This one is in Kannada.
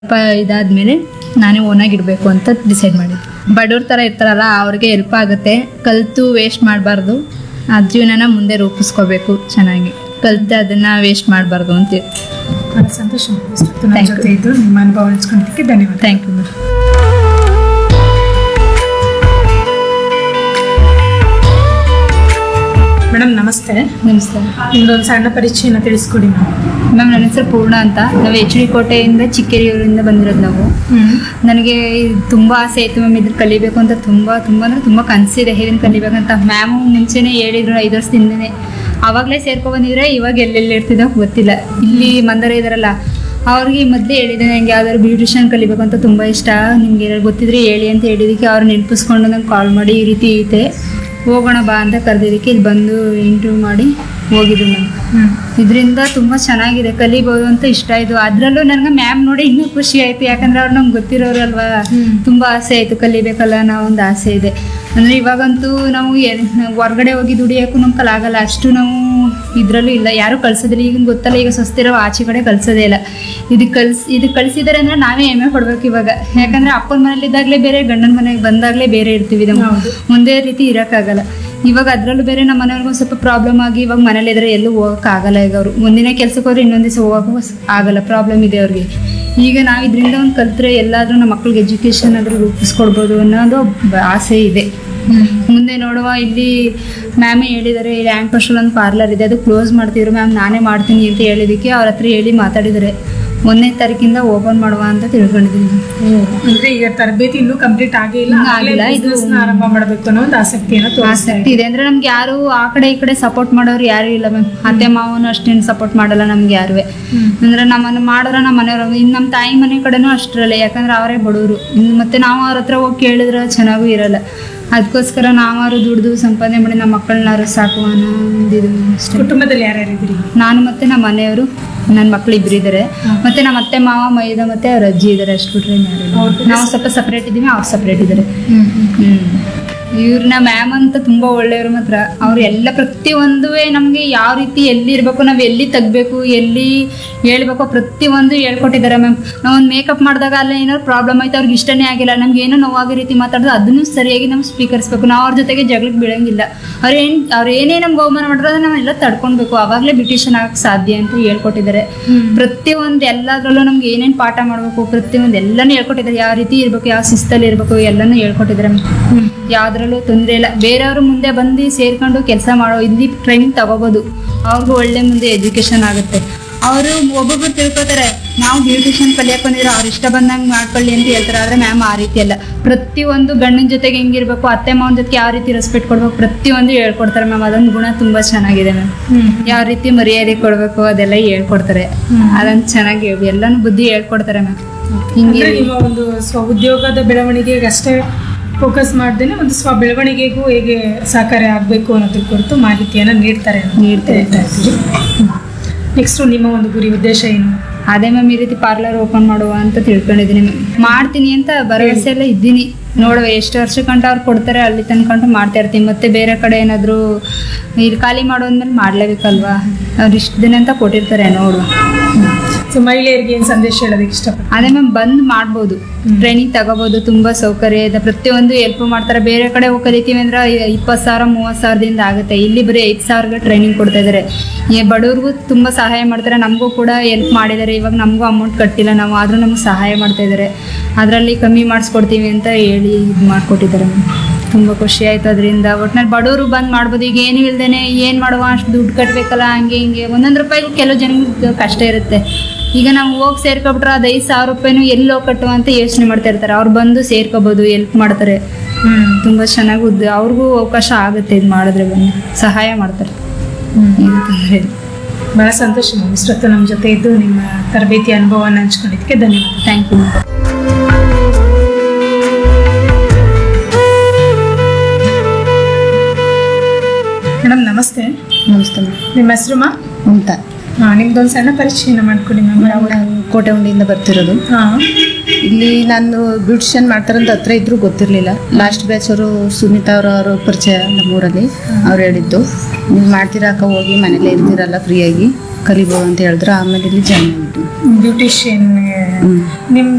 ಸ್ವಲ್ಪ ಇದಾದ್ಮೇಲೆ ನಾನೇ ಓನಾಗಿ ಇಡಬೇಕು ಅಂತ ಡಿಸೈಡ್ ಮಾಡಿದ್ದೆ ಬಡವ್ರ ಥರ ಇರ್ತಾರಲ್ಲ ಅವ್ರಿಗೆ ಹೆಲ್ಪ್ ಆಗುತ್ತೆ ಕಲ್ತು ವೇಸ್ಟ್ ಮಾಡಬಾರ್ದು ಆ ಜೀವನನ ಮುಂದೆ ರೂಪಿಸ್ಕೋಬೇಕು ಚೆನ್ನಾಗಿ ಕಲ್ತು ಅದನ್ನ ವೇಸ್ಟ್ ಮಾಡಬಾರ್ದು ಅಂತ ಬಹಳ ಸಂತೋಷ ಇಷ್ಟೊತ್ತು ನಮ್ಮ Thank you. ಜೊತೆ ಇದ್ದು ನಿಮ್ಮ ಅನುಭವ ಹಂಚ್ಕೊಂಡಿದ್ದಕ್ಕೆ ಧನ್ಯವಾದ ಥ್ಯಾಂಕ್ ಯು ಮೇಡಮ್ ನಮಸ್ತೆ ನಮಸ್ಕಾರ ನಿಮ್ದೊಂದು ಸಣ್ಣ ಪರಿಚಯನ ತಿಳಿಸ್ಕೊಡಿ ನಾವು ಮ್ಯಾಮ್ ನನ್ನ ಹೆಸರು ಪೂರ್ಣ ಅಂತ ನಾವು ಎಚ್ ಡಿ ಕೋಟೆಯಿಂದ ಚಿಕ್ಕೇರಿಯೂರಿಂದ ಬಂದಿರೋದು ನಾವು ನನಗೆ ತುಂಬ ಆಸೆ ಇತ್ತು ಮ್ಯಾಮ್ ಇದ್ರ ಕಲಿಬೇಕು ಅಂತ ತುಂಬ ತುಂಬ ಅಂದರೆ ತುಂಬ ಕನಸಿದೆ ಇದನ್ನ ಕಲಿಬೇಕಂತ ಮ್ಯಾಮು ಮುಂಚೆನೇ ಹೇಳಿದ್ರು ಐದು ವರ್ಷದಿಂದನೇ ಆವಾಗಲೇ ಸೇರ್ಕೊ ಬಂದಿದ್ರೆ ಇವಾಗ ಎಲ್ಲೆಲ್ಲಿ ಇರ್ತಿದ್ದೋ ಗೊತ್ತಿಲ್ಲ ಇಲ್ಲಿ ಮಂದರ ಇದಾರಲ್ಲ ಅವ್ರಿಗೆ ಮೊದಲೇ ಹೇಳಿದೆ ನನಗೆ ಯಾವ್ದಾದ್ರು ಬ್ಯೂಟಿಷಿಯನ್ ಕಲಿಬೇಕು ಅಂತ ತುಂಬ ಇಷ್ಟ ನಿಮ್ಗೆ ಏನಾದ್ರು ಗೊತ್ತಿದ್ರೆ ಹೇಳಿ ಅಂತ ಹೇಳಿದಕ್ಕೆ ಅವ್ರು ನೆನಪಿಸ್ಕೊಂಡು ನಂಗೆ ಕಾಲ್ ಮಾಡಿ ಈ ರೀತಿ ಐತೆ ಹೋಗೋಣ ಬಾ ಅಂತ ಕರೆದಿದ್ದಕ್ಕೆ ಇಲ್ಲಿ ಬಂದು ಇಂಟರ್ವ್ಯೂ ಮಾಡಿ ಹೋಗಿದ್ದು ಮ್ಯಾಮ್ ಇದರಿಂದ ತುಂಬ ಚೆನ್ನಾಗಿದೆ ಕಲಿಬೋದು ಅಂತ ಇಷ್ಟ ಆಯಿತು ಅದರಲ್ಲೂ ನನಗೆ ಮ್ಯಾಮ್ ನೋಡಿ ಇನ್ನೂ ಖುಷಿ ಆಯಿತು ಯಾಕಂದ್ರೆ ಅವ್ರು ನಮ್ಗೆ ಗೊತ್ತಿರೋರಲ್ವಾ ಹ್ಮ್. ತುಂಬ ಆಸೆ ಆಯಿತು ಕಲಿಬೇಕಲ್ಲ ಅನ್ನೋ ಒಂದು ಆಸೆ ಇದೆ ಅಂದರೆ ಇವಾಗಂತೂ ನಾವು ಎಲ್- ಹೊರ್ಗಡೆ ಹೋಗಿ ದುಡಿಯೋಕ್ಕೂ ನಮ್ಮ ಕಲಾಗಲ್ಲ ಅಷ್ಟು ನಾವು ಇದರಲ್ಲೂ ಇಲ್ಲ ಯಾರೂ ಕಳ್ಸೋದಿಲ್ಲ ಈಗ ಗೊತ್ತಲ್ಲ ಈಗ ಸ್ವಸ್ತಿರೋ ಆಚೆ ಕಡೆ ಕಳ್ಸೋದೇ ಇಲ್ಲ ಇದಕ್ಕೆ ಕಳ್ಸಿ ಇದಕ್ಕೆ ಕಳಿಸಿದ್ದಾರೆ ಅಂದರೆ ನಾವೇ ಹೆಮ್ಮೆ ಪಡ್ಬೇಕು ಇವಾಗ ಯಾಕಂದರೆ ಅಪ್ಪನ ಮನೇಲಿದ್ದಾಗಲೇ ಬೇರೆ ಗಂಡನ ಮನೆಗೆ ಬಂದಾಗಲೇ ಬೇರೆ ಇರ್ತೀವಿ ನಾವು ಹೌದು. ಒಂದೇ ರೀತಿ ಇರೋಕ್ಕಾಗಲ್ಲ ಇವಾಗ ಅದರಲ್ಲೂ ಬೇರೆ ನಮ್ಮ ಮನೆಯವ್ರಿಗೆ ಒಂದು ಸ್ವಲ್ಪ ಪ್ರಾಬ್ಲಮ್ ಆಗಿ ಇವಾಗ ಮನೇಲಿದ್ರೆ ಎಲ್ಲೂ ಹೋಗೋಕ್ಕಾಗಲ್ಲ ಈಗ ಅವರು ಒಂದಿನ ಕೆಲ್ಸಕ್ಕೆ ಹೋದ್ರೆ ಇನ್ನೊಂದು ದಿವಸ ಹೋಗೋಕ್ಕೂ ಸ್- ಆಗಲ್ಲ ಪ್ರಾಬ್ಲಮ್ ಇದೆ ಅವ್ರಿಗೆ ಈಗ ನಾವು ಇದರಿಂದ ಒಂದು ಕಲ್ತ್ರೆ ಎಲ್ಲಾದರೂ ನಮ್ಮ ಮಕ್ಳಿಗೆ ಎಜುಕೇಷನ್ ಆದರೂ ರೂಪಿಸ್ಕೊಡ್ಬೋದು ಅನ್ನೋದು ಬ- ಆಸೆ ಇದೆ ಮುಂದೆ ನೋಡುವ ಇಲ್ಲಿ ಮ್ಯಾಮೇ ಹೇಳಿದ್ದಾರೆ ಇಲ್ಲಿ ಆ್ಯಂಡ್ ಪರ್ಸಲ್ ಒಂದು ಪಾರ್ಲರ್ ಇದೆ ಅದು ಕ್ಲೋಸ್ ಮಾಡ್ತಿದ್ರು ಮ್ಯಾಮ್ ನಾನೇ ಮಾಡ್ತೀನಿ ಅಂತ ಹೇಳಿದ್ದಕ್ಕೆ ಅವ್ರ ಹತ್ರ ಹೇಳಿ ಮಾತಾಡಿದ್ದಾರೆ ಒಂದನೇ ತಾರೀಕಿಂದ ಓಪನ್ ಮಾಡುವ ಅಂತ ತಿಳ್ಕೊಂಡಿದ್ದೀನಿ ಅಂದ್ರೆ ಈಗ ತರಬೇತಿ ಇನ್ನೂ ಕಂಪ್ಲೀಟ್ ಆಗಿಲ್ಲ ಇನ್ನೂ ಆಗ್ಲೇ ಆಗಿಲ್ಲ, ಇದು- business ನ ಆರಂಭ ಮಾಡಬೇಕು ಅನ್ನೋ ಒಂದು ಆಸಕ್ತಿಯನ್ನು ತೋರಿಸ್ತಾ ಆಸಕ್ತಿ ಇದೆ ಅಂದ್ರೆ ನಮ್ಗೆ ಯಾರು ಆ ಕಡೆ ಈ ಕಡೆ ಸಪೋರ್ಟ್ ಮಾಡೋರು ಯಾರು ಇಲ್ಲ ಮ್ಯಾಮ್ ಅತ್ತೆ ಮಾವನು ಅಷ್ಟೇನು ಸಪೋರ್ಟ್ ಮಾಡಲ್ಲ ನಮ್ಗೆ ಯಾರುವೆ ಅಂದ್ರೆ ನಮ್ಮನ್ನು ಮಾಡಿದ್ರೆ ನಮ್ಮ ಮನೆಯವರು ಇನ್ನು ನಮ್ಮ ತಾಯಿ ಮನೆ ಕಡೆನೂ ಅಷ್ಟರಲ್ಲ ಯಾಕಂದ್ರೆ ಅವರೇ ಬಡವರು ಇನ್ನು ಮತ್ತೆ ನಾವು ಅವ್ರ ಹತ್ರ ಹೋಗಿ ಕೇಳಿದ್ರೆ ಚೆನ್ನಾಗೂ ಇರಲ್ಲ ಅದಕ್ಕೋಸ್ಕರ ನಾವಾರು ದುಡ್ದು ಸಂಪಾದನೆ ಮಾಡಿ ನಮ್ಮ ಮಕ್ಕಳನ್ನಾರು ಸಾಕು ಅನ್ನೋ ಒಂದು ಇದು ಅಷ್ಟೇ ಕುಟುಂಬದಲ್ಲಿ ಯಾರ್ಯಾರಿದ್ದೀರಿ ನಾನು ಮತ್ತೆ ನಮ್ಮ ಮನೆಯವರು ನನ್ನ ಮಕ್ಳು ಇಬ್ರು ಇದ್ದಾರೆ ಮತ್ತೆ ನಮ್ಮ ಅತ್ತೆ ಮಾವ ಮೈದ ಮತ್ತೆ ಅವ್ರ ಅಜ್ಜಿ ಇದ್ದಾರೆ ಅಷ್ಟು ಬಿಟ್ರೆ ಇನ್ಯಾರಿಲ್ಲ. ಅವ್ರು ನಾವು ಸ್ವಲ್ಪ ಸಪ್ರೇಟ್ ಇದ್ದೀವಿ ಅವ್ರು ಸಪ್ರೇಟ್ ಇದ್ದಾರೆ ಇವ್ರನ್ನ ಮ್ಯಾಮ್ ಅಂತ ತುಂಬಾ ಒಳ್ಳೆಯವರು ಮಾತ್ರ ಅವ್ರು ಎಲ್ಲ ಪ್ರತಿಯೊಂದು ನಮಗೆ ಯಾವ ರೀತಿ ಎಲ್ಲಿ ಇರಬೇಕು ನಾವು ಎಲ್ಲಿ ತೆಗ್ಬೇಕು ಎಲ್ಲಿ ಹೇಳ್ಬೇಕು ಪ್ರತಿಯೊಂದು ಹೇಳ್ಕೊಟ್ಟಿದ್ದಾರೆ ಮ್ಯಾಮ್ ನಾವು ಒಂದು ಮೇಕಪ್ ಮಾಡಿದಾಗ ಅಲ್ಲ ಏನಾದ್ರು ಪ್ರಾಬ್ಲಮ್ ಆಯ್ತು ಅವ್ರಿಗೆ ಇಷ್ಟನೇ ಆಗಿಲ್ಲ ನಮ್ಗೆ ಏನೋ ನೋವಾಗೋ ರೀತಿ ಮಾತಾಡೋದು ಅದನ್ನು ಸರಿಯಾಗಿ ನಾವು ಸ್ವೀಕರಿಸ್ಬೇಕು ನಾವು ಅವ್ರ ಜೊತೆಗೆ ಜಗಳಕ್ಕೆ ಬೀಳಂಗಿಲ್ಲ ಅವ್ರು ಏನು ಅವ್ರು ಏನೇ ನಮ್ಗೆ ಅವಮಾನ ಮಾಡಿದ್ರೆ ಅದನ್ನ ನಾವೆಲ್ಲ ತಡ್ಕೊಳ್ಬೇಕು ಅವಾಗಲೇ ಬ್ಯೂಟಿಷಿಯನ್ ಆಗಕ್ಕೆ ಸಾಧ್ಯ ಅಂತ ಹೇಳ್ಕೊಟ್ಟಿದ್ದಾರೆ ಪ್ರತಿಯೊಂದು ಎಲ್ಲದರಲ್ಲೂ ನಮ್ಗೆ ಏನೇನು ಪಾಠ ಮಾಡಬೇಕು ಪ್ರತಿಯೊಂದು ಎಲ್ಲನೂ ಹೇಳ್ಕೊಟ್ಟಿದ್ದಾರೆ ಯಾವ ರೀತಿ ಇರಬೇಕು ಯಾವ ಶಿಸ್ತಲ್ಲಿ ಇರಬೇಕು ಎಲ್ಲನೂ ಹೇಳ್ಕೊಟ್ಟಿದ್ದಾರೆ ಯಾವ್ದ್ರಲ್ಲೂ ತೊಂದರೆ ಇಲ್ಲ ಬೇರೆಯವರು ಮುಂದೆ ಬಂದು ಸೇರ್ಕೊಂಡು ಕೆಲಸ ಮಾಡೋ ಇಲ್ಲಿ ಟ್ರೈನಿಂಗ್ ತಗೋಬೋದು ಅವ್ರಿಗೂ ಒಳ್ಳೆ ಮುಂದೆ ಎಜುಕೇಶನ್ ಆಗುತ್ತೆ ಅವರು ಒಬ್ಬೊಬ್ರು ತಿಳ್ಕೊತಾರೆ ನಾವು ಬ್ಯೂಟಿಷಿಯನ್ ಕಲಿಯಕ್ಕೆ ಬಂದಿದ್ರೆ ಅವ್ರು ಇಷ್ಟ ಬಂದಂಗೆ ಮಾಡ್ಕೊಳ್ಳಿ ಅಂತ ಹೇಳ್ತಾರೆ ಆದರೆ ಮ್ಯಾಮ್ ಆ ರೀತಿ ಅಲ್ಲ ಪ್ರತಿಯೊಂದು ಗಂಡನ ಜೊತೆಗೆ ಹೆಂಗಿರ್ಬೇಕು ಅತ್ತೆ ಮಾವನ ಜೊತೆಗೆ ಯಾವ ರೀತಿ ರೆಸ್ಪೆಕ್ಟ್ ಕೊಡ್ಬೇಕು ಪ್ರತಿಯೊಂದು ಹೇಳ್ಕೊಡ್ತಾರೆ ಮ್ಯಾಮ್ ಅದೊಂದು ಗುಣ ತುಂಬ ಚೆನ್ನಾಗಿದೆ ಮ್ಯಾಮ್ ಯಾವ ರೀತಿ ಮರ್ಯಾದೆ ಕೊಡಬೇಕು ಅದೆಲ್ಲ ಹೇಳ್ಕೊಡ್ತಾರೆ ಅದನ್ನು ಚೆನ್ನಾಗಿ ಹೇಳ್- ಎಲ್ಲಾನು ಬುದ್ಧಿ ಹೇಳ್ಕೊಡ್ತಾರೆ ಮ್ಯಾಮ್ ಹಿಂಗೆ ಅಂದ್ರೆ ನಿಮ್ಮ ಒಂದು ಸ್ವ ಉದ್ಯೋಗದ ಬೆಳವಣಿಗೆಗೆ ಅಷ್ಟೇ ಫೋಕಸ್ ಮಾಡ್ದೇನೆ ಒಂದು ಸ್ವ ಬೆಳವಣಿಗೆಗೂ ಹೇಗೆ ಸಹಕಾರಿ ಆಗಬೇಕು ಅನ್ನೋದ್ರ ಕುರಿತು ಮಾಹಿತಿಯನ್ನು ನೀಡ್ತಾರೆ ಅಂತ ನೀಡ್ತಾರೆ. ಹೇಳ್ತಾ ಇದ್ದೀವಿ ನೆಕ್ಸ್ಟ್ ನಿಮ್ಮ ಒಂದು ಗುರಿ ಉದ್ದೇಶ ಏನು ಅದೇ ಮ್ಯಾಮ್ ಈ ರೀತಿ ಪಾರ್ಲರ್ ಓಪನ್ ಮಾಡುವ ಅಂತ ತಿಳ್ಕೊಂಡಿದ್ದೀನಿ ಮ್ಯಾಮ್ ಮಾಡ್ತೀನಿ ಅಂತ ಭರವಸೆ ಎಲ್ಲ ಇದ್ದೀನಿ ನೋಡುವ ಎಷ್ಟು ವರ್ಷಕ್ಕಂಟ ಅವ್ರು ಕೊಡ್ತಾರೆ ಅಲ್ಲಿ ತನ್ಕೊಂಡು ಮಾಡ್ತಾ ಇರ್ತೀನಿ ಮತ್ತೆ ಬೇರೆ ಕಡೆ ಏನಾದರೂ ಇಲ್ಲಿ ಖಾಲಿ ಮಾಡೋದ್ಮೇಲೆ ಮಾಡಲೇಬೇಕಲ್ವಾ ಅವ್ರು ಇಷ್ಟು ದಿನ ಅಂತ ಕೊಟ್ಟಿರ್ತಾರೆ ನೋಡುವ ಸೊ ಮಹಿಳೆಯರಿಗೆ ಏನು ಸಂದೇಶ ಹೇಳೋದಕ್ಕೆ ಇಷ್ಟಪಡ್ತೀನಿ ಅದೇ ಮ್ಯಾಮ್ ಬಂದು ಮಾಡ್ಬೋದು ಟ್ರೈನಿಂಗ್ ತಗೋಬೋದು ತುಂಬ ಸೌಕರ್ಯ ಇದೆ ಪ್ರತಿಯೊಂದು ಹೆಲ್ಪ್ ಮಾಡ್ತಾರೆ ಬೇರೆ ಕಡೆ ಹೋಗಿ ಕಲಿತೀವಿ ಅಂದ್ರೆ ಇಪ್ಪತ್ತು ಸಾವಿರ ಮೂವತ್ತು ಸಾವಿರದಿಂದ ಆಗುತ್ತೆ ಇಲ್ಲಿ ಬರೀ ಐದು ಸಾವಿರಗೆ ಟ್ರೈನಿಂಗ್ ಕೊಡ್ತಾ ಇದ್ದಾರೆ ಈ ಬಡವ್ರಿಗೂ ತುಂಬ ಸಹಾಯ ಮಾಡ್ತಾರೆ ನಮಗೂ ಕೂಡ ಹೆಲ್ಪ್ ಮಾಡಿದ್ದಾರೆ ಇವಾಗ ನಮಗೂ ಅಮೌಂಟ್ ಕಟ್ಟಿಲ್ಲ ನಾವು ಆದರೂ ನಮಗೆ ಸಹಾಯ ಮಾಡ್ತಾ ಇದ್ದಾರೆ ಅದರಲ್ಲಿ ಕಮ್ಮಿ ಮಾಡಿಸ್ಕೊಡ್ತೀವಿ ಅಂತ ಹೇಳಿ ಇದು ಮಾಡಿಕೊಟ್ಟಿದ್ದಾರೆ ಮ್ಯಾಮ್ ತುಂಬ ಖುಷಿ ಆಯ್ತು ಅದರಿಂದ ಒಟ್ನಲ್ಲಿ ಬಡವರು ಬಂದು ಮಾಡ್ಬೋದು ಈಗ ಏನು ಇಲ್ದೇನೆ ಏನು ಮಾಡುವ ಅಷ್ಟು ದುಡ್ಡು ಕಟ್ಟಬೇಕಲ್ಲ ಹಂಗೆ ಹಿಂಗೆ ಒಂದೊಂದು ರೂಪಾಯಿಗೂ ಕೆಲವು ಜನಕ್ಕೆ ಕಷ್ಟ ಇರುತ್ತೆ ಈಗ ನಾವು ಹೋಗಿ ಸೇರ್ಕೊಬಿಟ್ರೆ ಅದು ಐದು ಸಾವಿರ ರೂಪಾಯಿನೂ ಎಲ್ಲಿ ಹೋಗಿ ಕಟ್ಟುವ ಅಂತ ಯೋಚನೆ ಮಾಡ್ತಾ ಇರ್ತಾರೆ ಅವ್ರು ಬಂದು ಸೇರ್ಕೋಬೋದು ಹೆಲ್ಪ್ ಮಾಡ್ತಾರೆ ತುಂಬ ಚೆನ್ನಾಗಿ ಉದ್ದ ಅವ್ರಿಗೂ ಅವಕಾಶ ಆಗುತ್ತೆ ಇದು ಮಾಡಿದ್ರೆ ಬಂದು ಸಹಾಯ ಮಾಡ್ತಾರೆ ಏನು ತೊಂದ್ರೆ ಇಲ್ಲ ಬಹಳ ಸಂತೋಷ ಮ್ಯಾಮ್ ಇಷ್ಟೊತ್ತು ನಮ್ಮ ಜೊತೆ ಇದ್ದು ನಿಮ್ಮ ತರಬೇತಿ ಅನುಭವವನ್ನು ಹಂಚ್ಕೊಂಡಿದ್ದಕ್ಕೆ ಧನ್ಯವಾದ ಥ್ಯಾಂಕ್ ಯು ಮೇಡಮ್ ನಮಸ್ತೆ ನಮಸ್ತೆ ಮ್ಯಾಮ್ ನಿಮ್ಮ ಹೆಸರು ಮಾ ಮಮತಾ ಹಾಂ ನಿಮ್ದೊಂದು ಸಣ್ಣ ಪರಿಚಯನ ಮಾಡ್ಕೊಡಿ ಮ್ಯಾಮ್ ಯಾವ ನಾನು ಕೋಟೆ ಉಂಡಿಯಿಂದ ಬರ್ತಿರೋದು ಹಾಂ ಇಲ್ಲಿ ನಾನು ಬ್ಯೂಟಿಷಿಯನ್ ಮಾಡ್ತಾರಂತ ಹತ್ರ ಇದ್ರೂ ಗೊತ್ತಿರಲಿಲ್ಲ ಲಾಸ್ಟ್ ಬ್ಯಾಚ್ ಅವರು ಸುನೀತಾ ಅವರವರು ಪರಿಚಯ ನಮ್ಮೂರಲ್ಲಿ ಅವ್ರು ಹೇಳಿದ್ದು ನೀವು ಮಾಡ್ತೀರಾಕ ಹೋಗಿ ಮನೇಲೇ ಇರ್ತೀರಲ್ಲ ಫ್ರೀಯಾಗಿ ಕಲಿಬೋದು ಅಂತ ಹೇಳಿದ್ರು ಆಮೇಲೆ ಇಲ್ಲಿ ಜಾಯ್ನ್ ಆಗಿದ್ದು ಬ್ಯೂಟಿಷಿಯನ್ ಹ್ಮ್. ನಿಮ್ಗೆ